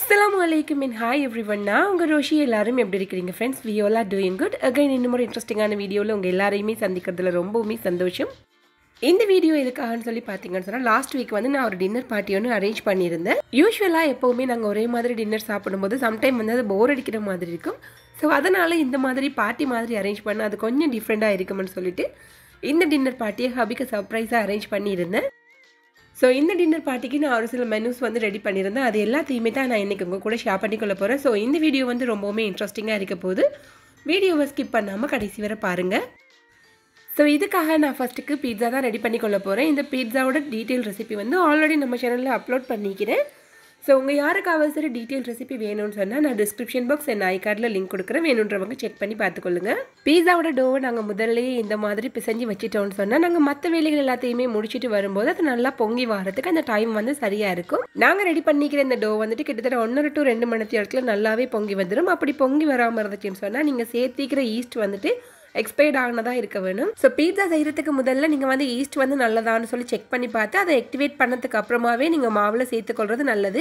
அஸ்ஸலாமு அலைக்கும் மின் ஹாய் எவ்ரி ஒன்னா உங்கள் ரோஷி எல்லாரும் எப்படி இருக்கிறீங்க friends we all are doing good again இன்னும் ஒரு இன்ட்ரெஸ்டிங்கான வீடியோவில் உங்கள் எல்லாரையுமே சந்திக்கிறதுல ரொம்பவுமே சந்தோஷம் இந்த வீடியோ எதுக்காகன்னு சொல்லி பார்த்தீங்கன்னு சொன்னால் லாஸ்ட் வீக் வந்து நான் ஒரு டின்னர் பார்ட்டி ஒன்று அரேஞ்ச் பண்ணியிருந்தேன் யூஸ்வலாக எப்போவுமே நாங்கள் ஒரே மாதிரி டின்னர் சாப்பிடும்போது சம்டைம் வந்து அது போர் அடிக்கிற மாதிரி இருக்கும் ஸோ அதனால் இந்த மாதிரி பார்ட்டி மாதிரி அரேஞ்ச் பண்ண அது கொஞ்சம் டிஃப்ரெண்ட்டாக இருக்கும்னு சொல்லிட்டு இந்த டின்னர் பார்ட்டியை ஹபிக்கு சர்ப்ரைஸாக அரேஞ்ச் பண்ணியிருந்தேன் ஸோ இந்த டின்னர் பார்ட்டிக்கு நான் ஒரு சில மெனூஸ் வந்து ரெடி பண்ணியிருந்தேன் அது எல்லாத்தையுமே தான் நான் இன்றைக்கி உங்கள் கூட ஷேர் பண்ணிக்கொள்ள போகிறேன் ஸோ இந்த வீடியோ வந்து ரொம்பவுமே இன்ட்ரெஸ்டிங்காக இருக்க போது வீடியோவை ஸ்கிப் பண்ணாமல் கடைசி வரை பாருங்கள் ஸோ இதுக்காக நான் ஃபஸ்ட்டுக்கு பீட்சா தான் ரெடி பண்ணி கொள்ள போகிறேன் இந்த பீட்சாவோட டீட்டெயில் ரெசிபி வந்து ஆல்ரெடி நம்ம சேனலில் அப்லோட் பண்ணிக்கிறேன் ஸோ உங்கள் யாருக்காவது சரி டீட்டெயில் ரெசிபி வேணும்னு சொன்னால் நான் டிஸ்கிரிப்ஷன் பாக்ஸ் என் ஐ கார்டில் லிங்க் கொடுக்குறேன் வேணுன்றவங்க செக் பண்ணி பார்த்துக்கொள்ளுங்க பீஸாவோட டோவை நாங்கள் முதல்லயே இந்த மாதிரி பிசைஞ்சு வச்சிட்டோம்னு சொன்னால் நாங்கள் மற்ற வேலைகள் எல்லாத்தையுமே முடிச்சுட்டு வரும்போது அது நல்லா பொங்கி வரதுக்கு அந்த டைம் வந்து சரியாக இருக்கும் நாங்கள் ரெடி பண்ணிக்கிற இந்த டோ வந்துட்டு கிட்டத்தட்ட ஒன்றரை டு ரெண்டு மணி நேரத்தில் நல்லாவே பொங்கி வந்துடும் அப்படி பொங்கி வராமல் இருந்துச்சுன்னு சொன்னால் நீங்கள் சேர்த்திக்கிற ஈஸ்ட் வந்துட்டு எக்ஸ்பைர்ட் ஆனதாக இருக்க வேணும் ஸோ பீட்சா செய்கிறதுக்கு முதல்ல நீங்கள் வந்து ஈஸ்ட் வந்து நல்லதான்னு சொல்லி செக் பண்ணி பார்த்து அதை ஆக்டிவேட் பண்ணதுக்கு அப்புறமாவே நீங்கள் மாவில் சேர்த்துக்கொள்வது நல்லது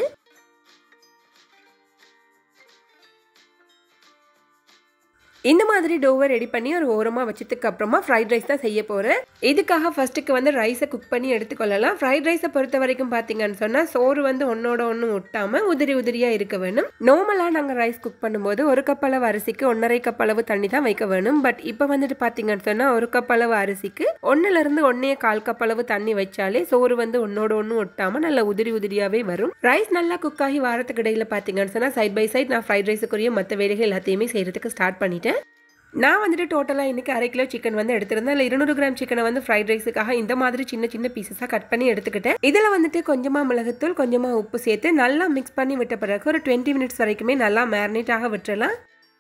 இந்த மாதிரி டோவை ரெடி பண்ணி ஒரு ஓரமாக வச்சதுக்கு அப்புறமா ஃப்ரைட் ரைஸ் தான் செய்ய போகிறேன் இதுக்காக ஃபர்ஸ்ட்டுக்கு வந்து ரைஸை குக் பண்ணி எடுத்துக்கொள்ளலாம் ஃப்ரைட் ரைஸை பொறுத்த வரைக்கும் பார்த்தீங்கன்னு சொன்னால் சோறு வந்து ஒன்னோட ஒன்று ஒட்டாமல் உதிரி உதிரியாக இருக்க வேணும் நார்மலாக நாங்கள் ரைஸ் குக் பண்ணும்போது ஒரு கப் அளவு அரிசிக்கு ஒன்றரை கப் அளவு தண்ணி தான் வைக்க வேணும் பட் இப்போ வந்துட்டு பார்த்தீங்கன்னு சொன்னால் ஒரு கப் அளவு அரிசிக்கு ஒன்றுலேருந்து ஒன்றே கால் கப் அளவு தண்ணி வச்சாலே சோறு வந்து ஒன்னோட ஒன்று ஒட்டாமல் நல்ல உதிரி உதிரியாகவே வரும் ரைஸ் நல்லா குக் ஆகி வாரத்துக்கு இடையில பார்த்தீங்கன்னு சொன்னால் சைட் பை சைட் நான் ஃப்ரைட் ரைஸுக்குரிய மற்ற வேலைகள் எல்லாத்தையுமே செய்கிறதுக்கு ஸ்டார்ட் பண்ணிட்டேன் நான் வந்துட்டு டோட்டலாக இன்றைக்கி அரை கிலோ சிக்கன் வந்து எடுத்திருந்தேன் இல்லை இருநூறு கிராம் சிக்கனை வந்து ஃப்ரைட் ரைஸுக்காக இந்த மாதிரி சின்ன சின்ன பீசஸாக கட் பண்ணி எடுத்துக்கிட்டேன் இதில் வந்துட்டு கொஞ்சமாக மிளகுத்தூள் கொஞ்சமாக உப்பு சேர்த்து நல்லா மிக்ஸ் பண்ணி விட்ட பிறகு ஒரு டுவெண்ட்டி மினிட்ஸ் வரைக்குமே நல்லா மேரினேட் ஆக விட்டுறலாம்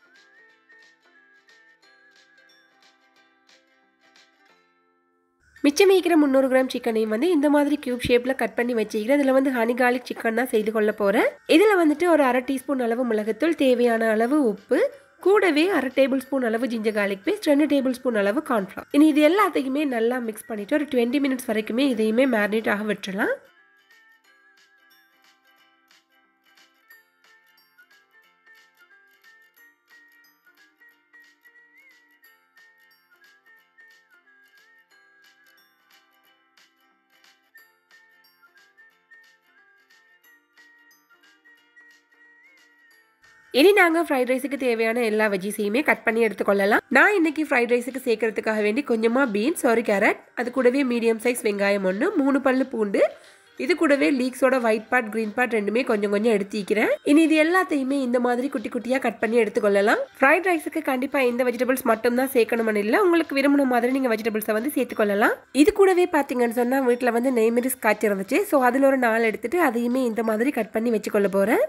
மிச்சம் வைக்கிற முந்நூறு கிராம் சிக்கனையும் வந்து இந்த மாதிரி கியூப் ஷேப்பில் கட் பண்ணி வச்சுக்கிறேன் இதில் வந்து ஹனி கார்லிக் சிக்கன் தான் செய்து கொள்ள போகிறேன் இதில் வந்துட்டு ஒரு அரை டீஸ்பூன் அளவு மிளகுத்தூள் தேவையான அளவு உப்பு கூடவே அரை டேபிள் ஸ்பூன் அளவு ஜிஞ்சர் கார்லிக் பேஸ்ட் ரெண்டு டேபிள் ஸ்பூன் அளவு கார்ன்ஃப்ளவர் இனி இது எல்லாத்தையுமே நல்லா மிக்ஸ் பண்ணிவிட்டு ஒரு டுவெண்ட்டி மினிட்ஸ் வரைக்குமே இதையுமே மேரினேட் ஆக விட்டுறலாம் இனி நாங்கள் ஃப்ரைட் ரைஸுக்கு தேவையான எல்லா வெஜ்ஜிஸையுமே கட் பண்ணி எடுத்துக்கொள்ளலாம் நான் இன்னைக்கு ஃப்ரைட் ரைஸுக்கு சேர்க்கறதுக்காக வேண்டி கொஞ்சமாக பீன்ஸ் ஒரு கேரட் அது கூடவே மீடியம் சைஸ் வெங்காயம் ஒன்று மூணு பல்லு பூண்டு இது கூடவே லீக்ஸோட ஒயிட் பார்ட் க்ரீன் பார்ட் ரெண்டுமே கொஞ்சம் கொஞ்சம் எடுத்துக்கிறேன் இனி இது எல்லாத்தையுமே இந்த மாதிரி குட்டி குட்டியாக கட் பண்ணி எடுத்துக்கொள்ளலாம் ஃப்ரைட் ரைஸுக்கு கண்டிப்பாக இந்த வெஜிடபிள்ஸ் மட்டும் தான் சேர்க்கணும்னு இல்லை உங்களுக்கு விரும்பின மாதிரி நீங்கள் வெஜிடபிள்ஸை வந்து சேர்த்துக்கொள்ளலாம் இது கூடவே பார்த்தீங்கன்னு சொன்னால் வீட்டில் வந்து நெய்மிரிஸ் காய்ச்சி இருந்துச்சு ஸோ அதில் ஒரு நாள் எடுத்துட்டு அதையுமே இந்த மாதிரி கட் பண்ணி வச்சுக்கொள்ள போகிறேன்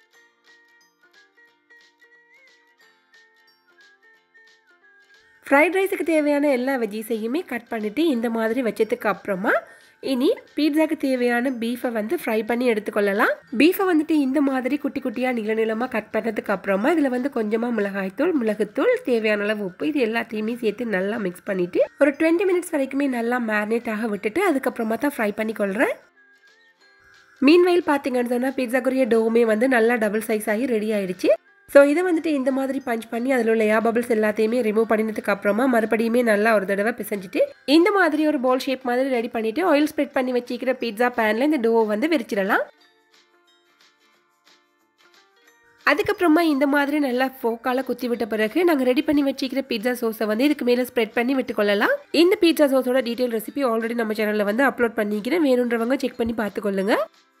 ஃப்ரைட் ரைஸுக்கு தேவையான எல்லா வெஜ்ஜீஸையுமே கட் பண்ணிவிட்டு இந்த மாதிரி வச்சதுக்கு அப்புறமா இனி பீட்சாக்கு தேவையான பீஃபை வந்து ஃப்ரை பண்ணி எடுத்துக்கொள்ளலாம் பீஃபை வந்துட்டு இந்த மாதிரி குட்டி குட்டியாக நீள நீளமாக கட் பண்ணதுக்கு அப்புறமா இதில் வந்து கொஞ்சமாக மிளகாய்த்தூள் மிளகுத்தூள் தேவையான அளவு உப்பு இது எல்லாத்தையுமே சேர்த்து நல்லா மிக்ஸ் பண்ணிவிட்டு ஒரு டுவெண்ட்டி மினிட்ஸ் வரைக்குமே நல்லா மேரினேட் ஆக விட்டுட்டு அதுக்கப்புறமா தான் ஃப்ரை பண்ணிக்கொள்கிறேன் மீன்வெயில் பார்த்தீங்கன்னு சொன்னால் பீட்சாக்குரிய டோவுமே வந்து நல்லா டபுள் சைஸ் ஆகி ரெடி ஆயிடுச்சு ஸோ இதை வந்துட்டு இந்த மாதிரி பஞ்ச் பண்ணி அதில் உள்ள ஏர் பபிள்ஸ் எல்லாத்தையுமே ரிமூவ் பண்ணினதுக்கு அப்புறமா மறுபடியுமே நல்லா ஒரு தடவை பிசைஞ்சிட்டு இந்த மாதிரி ஒரு பால் ஷேப் மாதிரி ரெடி பண்ணிட்டு ஆயில் ஸ்ப்ரெட் பண்ணி வச்சிக்கிற பீட்சா பேனில் இந்த டோவை வந்து விரிச்சிடலாம் அதுக்கப்புறமா இந்த மாதிரி நல்லா ஃபோக்கால குத்தி விட்ட பிறகு நாங்கள் ரெடி பண்ணி வச்சிக்கிற பீட்சா சோஸை வந்து இதுக்கு மேலே ஸ்ப்ரெட் பண்ணி விட்டுக்கொள்ளலாம் இந்த பீட்சா சோஸோட டீட்டெயில் ரெசிபி ஆல்ரெடி நம்ம சேனலில் வந்து அப்லோட் பண்ணிக்கிறேன் வேணுன்றவங்க செக் பண்ணி பார்த்துக்கொள்ளுங்க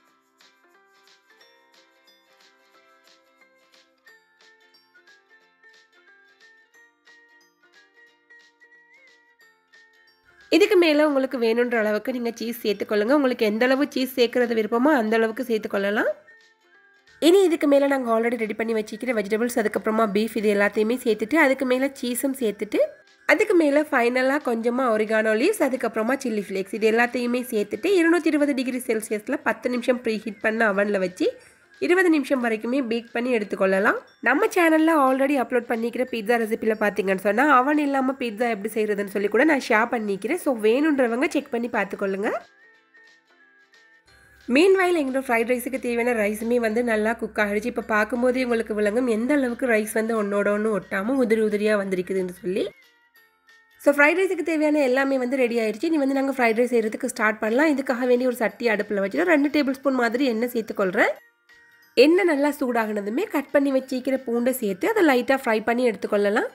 இதுக்கு மேலே உங்களுக்கு வேணுன்ற அளவுக்கு நீங்கள் சீஸ் சேர்த்துக்கொள்ளுங்க உங்களுக்கு எந்த அளவு சீஸ் சேர்க்குறது விருப்பமோ அந்த அளவுக்கு சேர்த்துக்கொள்ளலாம் இனி இதுக்கு மேலே நாங்கள் ஆல்ரெடி ரெடி பண்ணி வச்சுக்கிற வெஜிடபிள்ஸ் அதுக்கப்புறமா பீஃப் இது எல்லாத்தையுமே சேர்த்துட்டு அதுக்கு மேலே சீஸும் சேர்த்துட்டு அதுக்கு மேலே ஃபைனலாக கொஞ்சமாக ஒரிகானோ லீவ்ஸ் அதுக்கப்புறமா சில்லி ஃப்ளேக்ஸ் இது எல்லாத்தையுமே சேர்த்துட்டு இருநூற்றி இருபது டிகிரி செல்சியஸில் பத்து நிமிஷம் ப்ரீ ஹீட் பண்ண அவனில் வச்சு இருபது நிமிஷம் வரைக்குமே பேக் பண்ணி எடுத்துக்கொள்ளலாம் நம்ம சேனலில் ஆல்ரெடி அப்லோட் பண்ணிக்கிற பீட்சா ரெசிப்பியில் பார்த்தீங்கன்னு சொன்னால் அவன் இல்லாமல் பீட்சா எப்படி செய்கிறதுன்னு சொல்லி கூட நான் ஷேர் பண்ணிக்கிறேன் ஸோ வேணுன்றவங்க செக் பண்ணி பார்த்துக்கொள்ளுங்க மீன் வயல் எங்களோட ஃப்ரைட் ரைஸுக்கு தேவையான ரைஸுமே வந்து நல்லா குக் ஆகிடுச்சு இப்போ பார்க்கும்போதே உங்களுக்கு விளங்கும் எந்த அளவுக்கு ரைஸ் வந்து ஒன்றோட ஒன்று ஒட்டாமல் உதிரி உதிரியாக வந்திருக்குதுன்னு சொல்லி ஸோ ஃப்ரைட் ரைஸுக்கு தேவையான எல்லாமே வந்து ரெடி ஆயிடுச்சு நீ வந்து நாங்கள் ஃப்ரைட் ரைஸ் செய்கிறதுக்கு ஸ்டார்ட் பண்ணலாம் இதுக்காக வேண்டிய ஒரு சட்டி அடுப்பில் வச்சுட்டு ரெண்டு டேபிள் ஸ்பூன் மாதிரி எண்ணெய் சேர்த்துக்கொள்கிறேன் எண்ணெய் நல்லா சூடாகினதுமே கட் பண்ணி வச்சிக்கிற பூண்டை சேர்த்து அதை லைட்டாக ஃப்ரை பண்ணி எடுத்துக்கொள்ளலாம்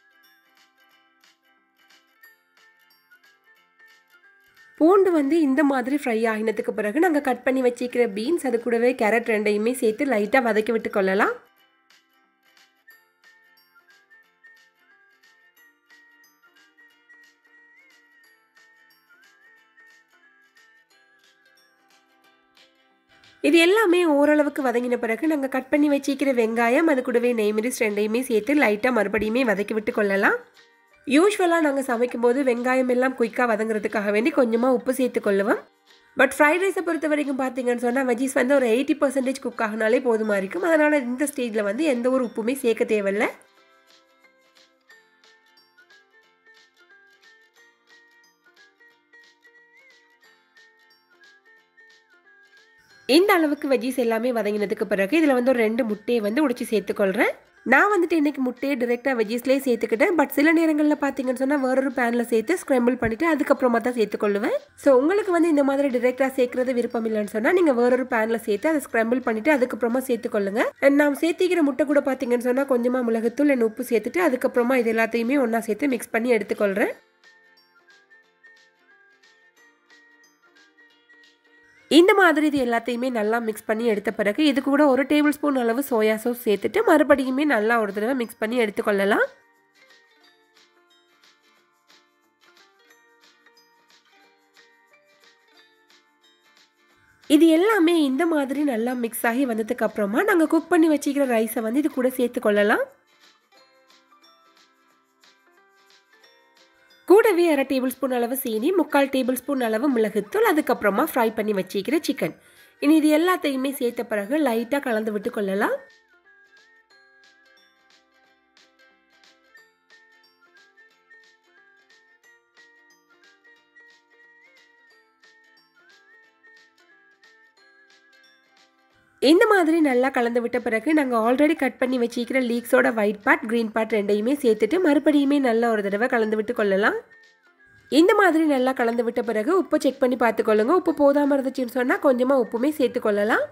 பூண்டு வந்து இந்த மாதிரி ஃப்ரை ஆகினதுக்கு பிறகு நாங்கள் கட் பண்ணி வச்சிக்கிற பீன்ஸ் அது கூடவே கேரட் ரெண்டையுமே சேர்த்து லைட்டாக வதக்கி விட்டு கொள்ளலாம் இது எல்லாமே ஓரளவுக்கு வதங்கின பிறகு நாங்கள் கட் பண்ணி வச்சிக்கிற வெங்காயம் அது கூடவே நெய்மிரிஸ் ரெண்டையுமே சேர்த்து லைட்டாக மறுபடியுமே வதக்கி விட்டு கொள்ளலாம் யூஸ்வலாக நாங்கள் சமைக்கும்போது வெங்காயம் எல்லாம் குயிக்காக வதங்குறதுக்காக வேண்டி கொஞ்சமாக உப்பு சேர்த்து கொள்ளுவோம் பட் ஃப்ரைட் ரைஸை பொறுத்த வரைக்கும் பார்த்தீங்கன்னு சொன்னால் வெஜ்ஜிஸ் வந்து ஒரு எயிட்டி பர்சன்டேஜ் குக் ஆகினாலே போதுமா இருக்கும் அதனால் இந்த ஸ்டேஜில் வந்து எந்த ஒரு உப்புமே சேர்க்க தேவையில்லை இந்த அளவுக்கு வெஜ்ஜிஸ் எல்லாமே வதங்கினதுக்கு பிறகு இதில் வந்து ஒரு ரெண்டு முட்டையை வந்து உடைச்சி சேர்த்துக்கொள்கிறேன் நான் வந்துட்டு இன்றைக்கி முட்டையை டிரெக்டாக வெஜ்ஜிஸ்லேயே சேர்த்துக்கிட்டேன் பட் சில நேரங்களில் பார்த்தீங்கன்னு சொன்னால் வேறொரு பேனில் சேர்த்து ஸ்க்ரம்பிள் பண்ணிவிட்டு அதுக்கப்புறமா தான் சேர்த்துக்கொள்ளுவேன் ஸோ உங்களுக்கு வந்து இந்த மாதிரி டிரெக்டாக சேர்க்குறது விருப்பம் இல்லைன்னு சொன்னால் நீங்கள் வேறொரு பேனில் சேர்த்து அதை ஸ்க்ரம்பிள் பண்ணிவிட்டு அதுக்கப்புறமா சேர்த்துக்கொள்ளுங்க நான் சேர்த்திக்கிற முட்டை கூட பார்த்தீங்கன்னு சொன்னால் கொஞ்சமாக மிளகுத்தூள் என் உப்பு சேர்த்துட்டு அதுக்கப்புறமா இது எல்லாத்தையுமே ஒன்றா சேர்த்து மிக்ஸ் பண்ணி எடுத்துக்கொள்கிறேன் இந்த மாதிரி இது எல்லாத்தையுமே நல்லா மிக்ஸ் பண்ணி எடுத்த பிறகு இது கூட ஒரு டேபிள் ஸ்பூன் அளவு சோயா சாஸ் சேர்த்துட்டு மறுபடியுமே நல்லா ஒரு தடவை மிக்ஸ் பண்ணி எடுத்துக்கொள்ளலாம் இது எல்லாமே இந்த மாதிரி நல்லா மிக்ஸ் ஆகி வந்ததுக்கு அப்புறமா நாங்கள் குக் பண்ணி வச்சுக்கிற ரைஸை வந்து இது கூட சேர்த்துக்கொள்ளலாம் கூடவே அரை டேபிள் ஸ்பூன் அளவு சீனி முக்கால் டேபிள் ஸ்பூன் அளவு மிளகுத்தூள் அதுக்கப்புறமா ஃப்ரை பண்ணி வச்சிக்கிற சிக்கன் இனி இது எல்லாத்தையுமே சேர்த்த பிறகு லைட்டாக கலந்து விட்டு கொள்ளலாம் இந்த மாதிரி நல்லா கலந்து விட்ட பிறகு நாங்கள் ஆல்ரெடி கட் பண்ணி வச்சிக்கிற லீக்ஸோட ஒயிட் பார்ட் க்ரீன் பார்ட் ரெண்டையுமே சேர்த்துட்டு மறுபடியுமே நல்லா ஒரு தடவை கலந்து விட்டு கொள்ளலாம் இந்த மாதிரி நல்லா கலந்து விட்ட பிறகு உப்பு செக் பண்ணி பார்த்துக்கொள்ளுங்க உப்பு போதாமல் இருந்துச்சுன்னு சொன்னால் கொஞ்சமாக உப்புமே சேர்த்துக்கொள்ளலாம்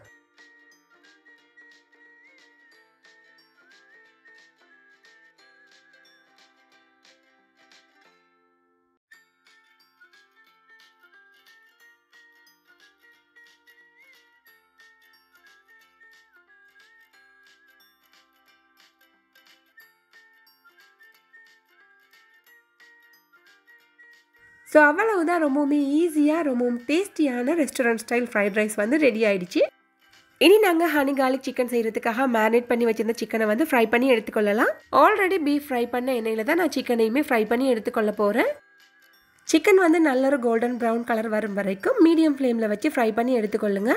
ஸோ அவ்வளவுதான் ரொம்பவுமே ஈஸியாக ரொம்பவும் டேஸ்டியான ரெஸ்டாரண்ட் ஸ்டைல் ஃப்ரைட் ரைஸ் வந்து ரெடி ஆயிடுச்சு இனி நாங்கள் ஹனி கார்லிக் சிக்கன் செய்கிறதுக்காக மேரினேட் பண்ணி வச்சிருந்த சிக்கனை வந்து ஃப்ரை பண்ணி எடுத்துக்கொள்ளலாம் ஆல்ரெடி பீஃப் ஃப்ரை பண்ண எண்ணெயில் தான் நான் சிக்கனையுமே ஃப்ரை பண்ணி எடுத்துக்கொள்ள போகிறேன் சிக்கன் வந்து நல்ல ஒரு கோல்டன் ப்ரௌன் கலர் வரும் வரைக்கும் மீடியம் ஃப்ளேமில் வச்சு ஃப்ரை பண்ணி எடுத்துக்கொள்ளுங்க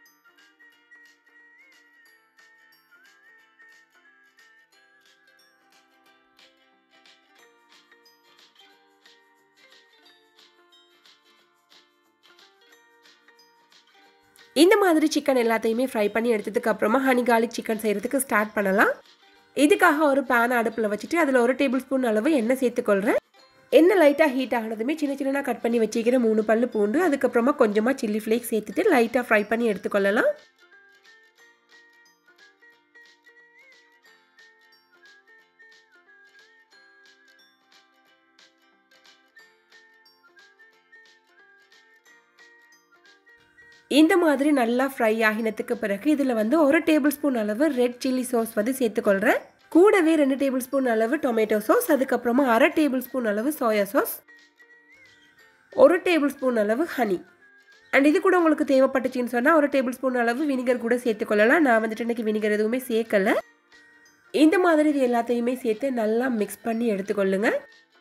இந்த மாதிரி சிக்கன் எல்லாத்தையுமே ஃப்ரை பண்ணி எடுத்ததுக்கு அப்புறமா ஹனி கார்லிக் சிக்கன் செய்கிறதுக்கு ஸ்டார்ட் பண்ணலாம் இதுக்காக ஒரு பேன் அடுப்பில் வச்சுட்டு அதில் ஒரு டேபிள் ஸ்பூன் அளவு எண்ணெய் சேர்த்துக்கொள்கிறேன் எண்ணெய் லைட்டாக ஹீட் ஆனதுமே சின்ன சின்னதாக கட் பண்ணி வச்சுக்கிற மூணு பல்லு பூண்டு அதுக்கப்புறமா கொஞ்சமாக சில்லி ஃப்ளேக்ஸ் சேர்த்துட்டு லைட்டாக ஃப்ரை பண்ணி எடுத்துக்கொள்ளலாம் இந்த மாதிரி நல்லா ஃப்ரை ஆகினதுக்கு பிறகு இதில் வந்து ஒரு டேபிள் ஸ்பூன் அளவு ரெட் சில்லி சாஸ் வந்து சேர்த்துக்கொள்கிறேன் கூடவே ரெண்டு டேபிள் ஸ்பூன் அளவு டொமேட்டோ சாஸ் அதுக்கப்புறமா அரை டேபிள் ஸ்பூன் அளவு சோயா சாஸ் ஒரு டேபிள் ஸ்பூன் அளவு ஹனி அண்ட் இது கூட உங்களுக்கு தேவைப்பட்டுச்சின்னு சொன்னால் ஒரு டேபிள் ஸ்பூன் அளவு வினிகர் கூட சேர்த்துக்கொள்ளலாம் நான் வந்துட்டு இன்றைக்கி வினிகர் எதுவுமே சேர்க்கலை இந்த மாதிரி இது எல்லாத்தையுமே சேர்த்து நல்லா மிக்ஸ் பண்ணி எடுத்துக்கொள்ளுங்க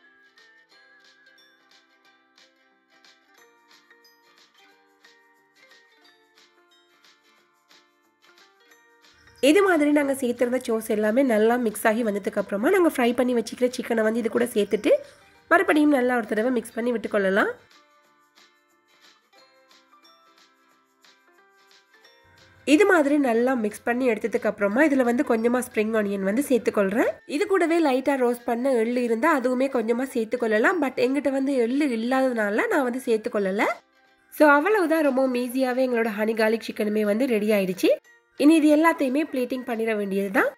இது மாதிரி நாங்கள் சேர்த்துருந்த சோஸ் எல்லாமே நல்லா மிக்ஸ் ஆகி வந்ததுக்கப்புறமா நாங்கள் ஃப்ரை பண்ணி வச்சுக்கிற சிக்கனை வந்து இது கூட சேர்த்துட்டு மறுபடியும் நல்லா ஒரு தடவை மிக்ஸ் பண்ணி விட்டுக்கொள்ளலாம் இது மாதிரி நல்லா மிக்ஸ் பண்ணி எடுத்ததுக்கு அப்புறமா இதில் வந்து கொஞ்சமாக ஸ்ப்ரிங் ஆனியன் வந்து சேர்த்துக்கொள்கிறேன் இது கூடவே லைட்டாக ரோஸ்ட் பண்ண எள்ளு இருந்தால் அதுவுமே கொஞ்சமாக சேர்த்துக்கொள்ளலாம் பட் எங்கிட்ட வந்து எள்ளு இல்லாததுனால நான் வந்து சேர்த்துக்கொள்ளலை ஸோ அவ்வளவுதான் ரொம்ப ஈஸியாகவே எங்களோட ஹனி கார்லிக் சிக்கனுமே வந்து ரெடி ஆயிடுச்சு இனி இது எல்லாத்தையுமே பிளேட்டிங் பண்ணிட வேண்டியது தான்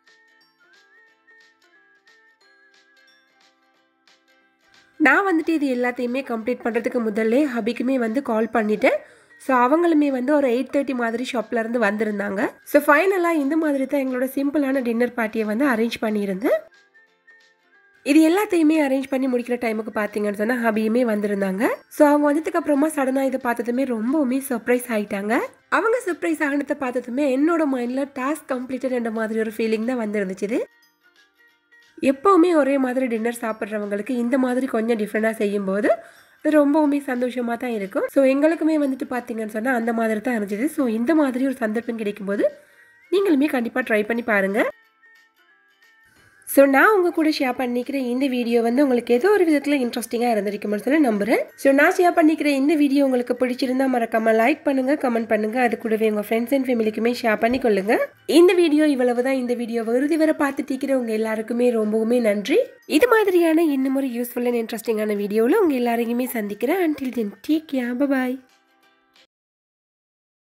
நான் வந்துட்டு இது எல்லாத்தையுமே கம்ப்ளீட் பண்ணுறதுக்கு முதல்ல ஹபிக்குமே வந்து கால் பண்ணிவிட்டேன் ஸோ அவங்களுமே வந்து ஒரு எயிட் தேர்ட்டி மாதிரி ஷாப்லேருந்து வந்திருந்தாங்க ஸோ ஃபைனலாக இந்த மாதிரி தான் எங்களோட சிம்பிளான டின்னர் பார்ட்டியை வந்து அரேஞ்ச் பண்ணியிருந்தேன் இது எல்லாத்தையுமே அரேஞ்ச் பண்ணி முடிக்கிற டைமுக்கு பார்த்தீங்கன்னு சொன்னால் ஹபியுமே வந்திருந்தாங்க ஸோ அவங்க வந்ததுக்கு அப்புறமா சடனாக இதை பார்த்ததுமே ரொம்பவுமே சர்ப்ரைஸ் ஆகிட்டாங்க அவங்க சர்ப்ரைஸ் ஆகினதை பார்த்ததுமே என்னோட மைண்டில் டாஸ்க் கம்ப்ளீட்டட் என்ற மாதிரி ஒரு ஃபீலிங் தான் வந்துருந்துச்சு எப்போவுமே ஒரே மாதிரி டின்னர் சாப்பிட்றவங்களுக்கு இந்த மாதிரி கொஞ்சம் டிஃப்ரெண்ட்டாக செய்யும்போது அது ரொம்பவுமே சந்தோஷமாக தான் இருக்கும் ஸோ எங்களுக்குமே வந்துட்டு பார்த்தீங்கன்னு சொன்னால் அந்த மாதிரி தான் இருந்துச்சு ஸோ இந்த மாதிரி ஒரு சந்தர்ப்பம் கிடைக்கும்போது நீங்களுமே கண்டிப்பாக ட்ரை பண்ணி பாருங்கள் ஸோ நான் உங்கள் கூட ஷேர் பண்ணிக்கிற இந்த வீடியோ வந்து உங்களுக்கு ஏதோ ஒரு விதத்தில் இன்ட்ரெஸ்டிங்காக இருந்திருக்கும்னு சொல்லி நம்புகிறேன் ஸோ நான் ஷேர் பண்ணிக்கிற இந்த வீடியோ உங்களுக்கு பிடிச்சிருந்தா மறக்காம லைக் பண்ணுங்கள் கமெண்ட் பண்ணுங்கள் அது கூடவே உங்கள் ஃப்ரெண்ட்ஸ் அண்ட் ஃபேமிலிக்குமே ஷேர் பண்ணிக்கொள்ளுங்க இந்த வீடியோ இவ்வளவு தான் இந்த வீடியோ இறுதி வரை பார்த்துட்டு இருக்கிற உங்கள் எல்லாருக்குமே ரொம்பவுமே நன்றி இது மாதிரியான இன்னும் ஒரு யூஸ்ஃபுல் அண்ட் இன்ட்ரெஸ்டிங்கான வீடியோவில் உங்கள் எல்லாரையுமே சந்திக்கிறேன் அன்டில் தென் டேக் யா பாய்